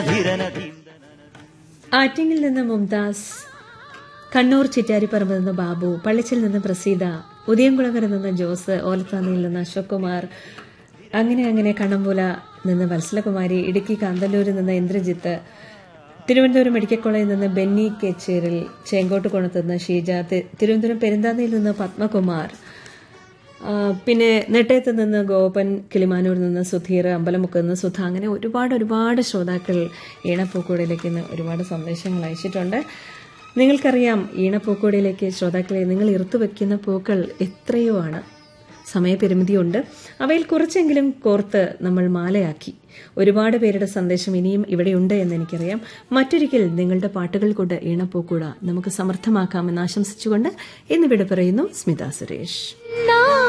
ആറ്റിങ്ങിൽ നിന്ന് മുംതാസ് കണ്ണൂർ ചിറ്റാരിപ്പറമ്പ് നിന്ന് ബാബു പള്ളിച്ചിൽ നിന്ന് പ്രസീത ഉദയംകുളങ്ങര നിന്ന് ജോസ് ഓലത്താന്നിയിൽ നിന്ന് അശോക് കുമാർ അങ്ങനെ അങ്ങനെ കണ്ണമ്പുല നിന്ന് വത്സലകുമാരി ഇടുക്കി കാന്തല്ലൂരിൽ നിന്ന് ഇന്ദ്രജിത്ത് തിരുവനന്തപുരം മെഡിക്കൽ കോളേജിൽ നിന്ന് ബെന്നി കെച്ചേരിൽ ചേങ്കോട്ടുകുണത്ത് നിന്ന് ഷീജ തി- തിരുവനന്തപുരം പെരുന്താന്നിയിൽ നിന്ന് പത്മകുമാർ ആ, പിന്നെ നെട്ടയത്ത് നിന്ന് ഗോപൻ കിളിമാനൂരിൽ നിന്ന് സുധീർ അമ്പലമുക്ക് നിന്ന് സുധ അങ്ങനെ ഒരുപാട് ഒരുപാട് ശ്രോതാക്കൾ ഈണപ്പൂക്കോടിലേക്ക് ഇന്ന് ഒരുപാട് സന്ദേശങ്ങൾ അയച്ചിട്ടുണ്ട് നിങ്ങൾക്കറിയാം ഈണപ്പൂക്കോടിയിലേക്ക് ശ്രോതാക്കളെ നിങ്ങൾ ഇറുത്തു വെക്കുന്ന പൂക്കൾ എത്രയോ ആണ് സമയപരിമിതിയുണ്ട് അവയിൽ കുറച്ചെങ്കിലും കോർത്ത് നമ്മൾ മാലയാക്കി ഒരുപാട് പേരുടെ സന്ദേശം ഇനിയും ഇവിടെയുണ്ട് എന്ന് എനിക്കറിയാം മറ്റൊരിക്കൽ നിങ്ങളുടെ പാട്ടുകൾ കൊണ്ട് ഈണപ്പൂക്കൂട നമുക്ക് സമർത്ഥമാക്കാമെന്ന് ആശംസിച്ചുകൊണ്ട് ഇന്ന് ഇവിടെ പറയുന്നു സ്മിത സുരേഷ്